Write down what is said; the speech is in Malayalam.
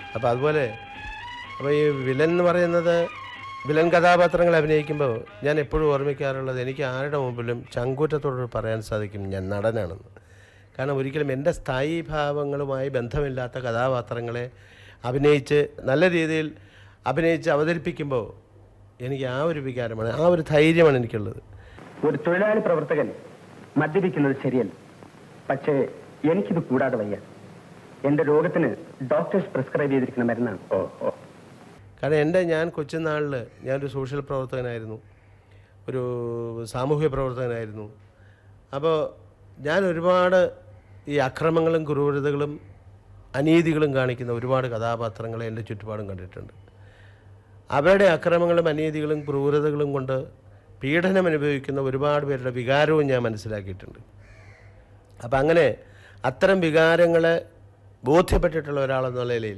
അപ്പോൾ അതുപോലെ അപ്പോൾ ഈ വില്ലൻ എന്ന് പറയുന്നത് വില്ലൻ കഥാപാത്രങ്ങൾ അഭിനയിക്കുമ്പോൾ ഞാൻ എപ്പോഴും ഓർമ്മിക്കാറുള്ളത് എനിക്ക് ആരുടെ മുമ്പിലും ചങ്കൂറ്റത്തോട് പറയാൻ സാധിക്കും ഞാൻ നടനാണെന്ന് കാരണം ഒരിക്കലും എൻ്റെ സ്ഥായി ഭാവങ്ങളുമായി ബന്ധമില്ലാത്ത കഥാപാത്രങ്ങളെ അഭിനയിച്ച് നല്ല രീതിയിൽ അഭിനയിച്ച് അവതരിപ്പിക്കുമ്പോൾ എനിക്ക് ആ ഒരു വികാരമാണ് ആ ഒരു ധൈര്യമാണ് എനിക്കുള്ളത് ഒരു തൊഴിലാളി പ്രവർത്തകൻ മദ്യപിക്കുന്നത് ശരിയല്ല പക്ഷേ എനിക്കിത് കൂടാതെ വയ്യ എന്റെ രോഗത്തിന് ഡോക്ടേഴ്സ് പ്രിസ്ക്രൈബ് ചെയ്തിരിക്കുന്ന മരുന്നാണ് ഓ ഓ കാരണം എൻ്റെ ഞാൻ കൊച്ചുനാളിൽ ഞാനൊരു സോഷ്യൽ പ്രവർത്തകനായിരുന്നു ഒരു സാമൂഹ്യ പ്രവർത്തകനായിരുന്നു അപ്പോൾ ഞാൻ ഒരുപാട് ഈ അക്രമങ്ങളും ക്രൂരതകളും അനീതികളും കാണിക്കുന്ന ഒരുപാട് കഥാപാത്രങ്ങളെ എൻ്റെ ചുറ്റുപാടും കണ്ടിട്ടുണ്ട് അവരുടെ അക്രമങ്ങളും അനീതികളും ക്രൂരതകളും കൊണ്ട് പീഡനം അനുഭവിക്കുന്ന ഒരുപാട് പേരുടെ വികാരവും ഞാൻ മനസ്സിലാക്കിയിട്ടുണ്ട് അപ്പം അങ്ങനെ അത്തരം വികാരങ്ങളെ ബോധ്യപ്പെട്ടിട്ടുള്ള ഒരാളെന്ന നിലയിൽ